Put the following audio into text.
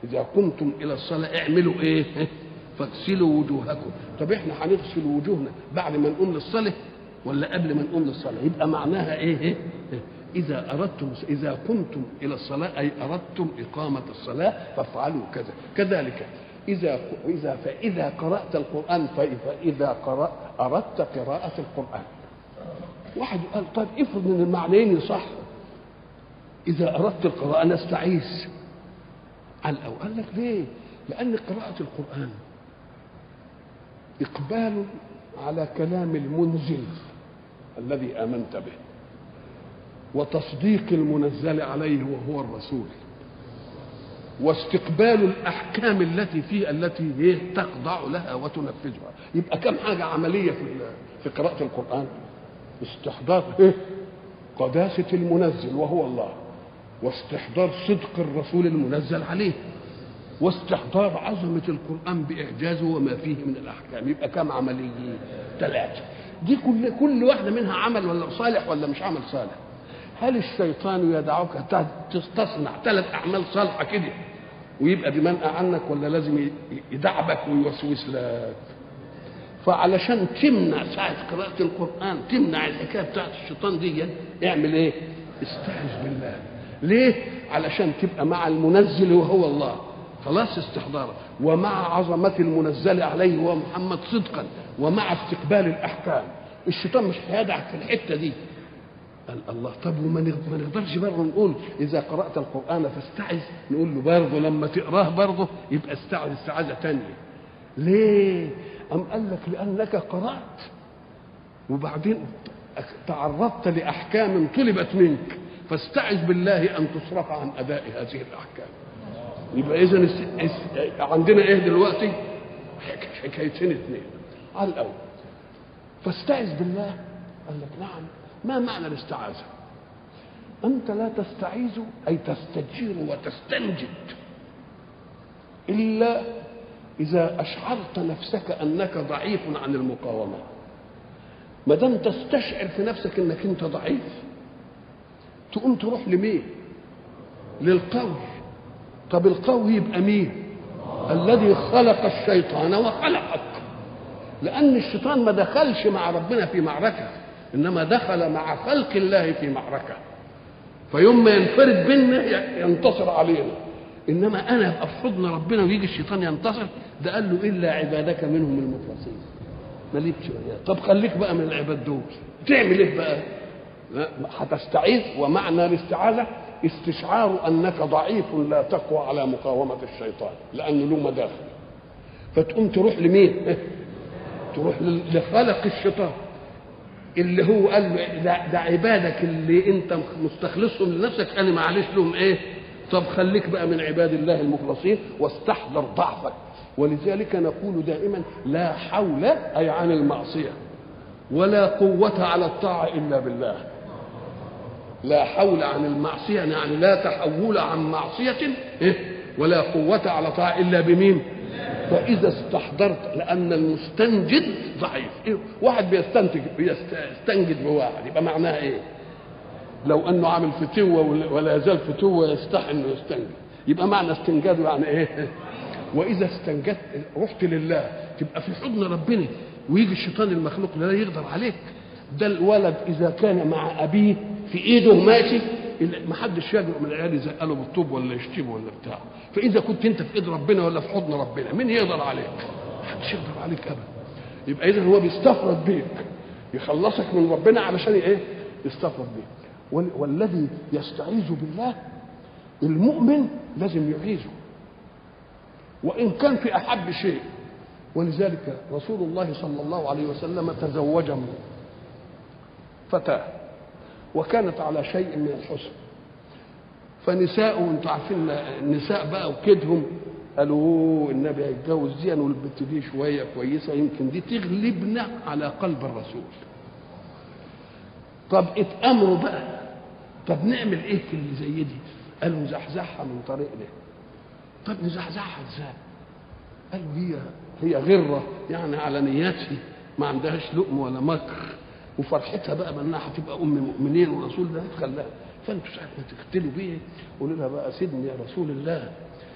اذا قمتم الى الصلاه اعملوا ايه فاغسلوا وجوهكم طب احنا هنغسل وجوهنا بعد ما نقوم للصلاه ولا قبل ما نقوم للصلاه يبقى معناها ايه, إيه؟ إذا أردتم إذا قمتم إلى الصلاة أي أردتم إقامة الصلاة فافعلوا كذا كذلك إذا إذا فإذا قرأت القرآن فإذا قرأ أردت قراءة القرآن واحد قال طيب افرض ان المعنيين صح إذا أردت القراءة نستعيذ على الأول قال لك ليه؟ لأن قراءة القرآن إقبال على كلام المنزل الذي آمنت به وتصديق المنزل عليه وهو الرسول واستقبال الاحكام التي فيه التي هي تخضع لها وتنفذها يبقى كم حاجه عمليه في في قراءه القران استحضار ايه قداسه المنزل وهو الله واستحضار صدق الرسول المنزل عليه واستحضار عظمة القرآن بإعجازه وما فيه من الأحكام يبقى كم عملية ثلاثة دي كل كل واحدة منها عمل ولا صالح ولا مش عمل صالح هل الشيطان يدعوك تصنع ثلاث اعمال صالحه كده ويبقى بمنأى عنك ولا لازم يدعبك ويوسوس لك فعلشان تمنع ساعة قراءة القرآن تمنع الحكاية بتاعت الشيطان دي اعمل ايه؟ استعذ بالله ليه؟ علشان تبقى مع المنزل وهو الله خلاص استحضاره ومع عظمة المنزل عليه وهو محمد صدقا ومع استقبال الأحكام الشيطان مش هيدعك في الحتة دي قال الله طب وما نقدرش برضه نقول اذا قرات القران فاستعذ نقول له برضه لما تقراه برضه يبقى استعذ استعاذه ثانيه ليه ام قال لك لانك قرات وبعدين تعرضت لاحكام طلبت منك فاستعذ بالله ان تصرف عن اداء هذه الاحكام يبقى اذا عندنا ايه دلوقتي حكايتين اثنين على الاول فاستعذ بالله قال لك نعم ما معنى الاستعاذة أنت لا تستعيذ أي تستجير وتستنجد إلا إذا أشعرت نفسك أنك ضعيف عن المقاومة ما دام تستشعر في نفسك أنك أنت ضعيف تقوم تروح لمين؟ للقوي طب القوي يبقى مين؟ الذي خلق الشيطان وخلقك لأن الشيطان ما دخلش مع ربنا في معركة انما دخل مع خلق الله في معركه فيوم ما ينفرد بينا ينتصر علينا انما انا ابقى في حضن ربنا ويجي الشيطان ينتصر ده قال له الا عبادك منهم المخلصين مالكش طب خليك بقى من العباد دول تعمل ايه بقى هتستعيذ ومعنى الاستعاذه استشعار انك ضعيف لا تقوى على مقاومه الشيطان لانه له مداخل فتقوم تروح لمين تروح لخلق الشيطان اللي هو قال له ده, ده عبادك اللي انت مستخلصهم لنفسك انا معلش لهم ايه طب خليك بقى من عباد الله المخلصين واستحضر ضعفك ولذلك نقول دائما لا حول اي عن المعصيه ولا قوة على الطاعة إلا بالله لا حول عن المعصية يعني لا تحول عن معصية إيه؟ ولا قوة على طاعة إلا بمين فإذا استحضرت لأن المستنجد ضعيف إيه؟ واحد بيستنتج بيستنجد بواحد يبقى معناها إيه لو أنه عامل فتوة ولا يزال فتوة يستحي أنه يستنجد يبقى معنى استنجاده يعني إيه وإذا استنجدت رحت لله تبقى في حضن ربنا ويجي الشيطان المخلوق لا يقدر عليك ده الولد إذا كان مع أبيه في إيده ماشي ما حدش يجرؤ من العيال يزقله بالطوب ولا يشتمه ولا بتاع فاذا كنت انت في ايد ربنا ولا في حضن ربنا مين يقدر عليك ما حدش يقدر عليك ابدا يبقى اذا هو بيستفرد بيك يخلصك من ربنا علشان ايه يستفرد بيك والذي يستعيذ بالله المؤمن لازم يعيذه وان كان في احب شيء ولذلك رسول الله صلى الله عليه وسلم تزوج فتاه وكانت على شيء من الحسن فنساء انتوا عارفين النساء بقى وكدهم قالوا النبي هيتجوز دي والبت دي شويه كويسه يمكن دي تغلبنا على قلب الرسول طب اتامروا بقى طب نعمل ايه في اللي زي دي قالوا نزحزحها من طريقنا طب نزحزحها ازاي قالوا هي هي غره يعني على نياتها ما عندهاش لؤم ولا مكر وفرحتها بقى بانها هتبقى ام مؤمنين ورسول الله خلاها فانتوا ساعه ما تقتلوا بيه قولوا لها بقى سيدني يا رسول الله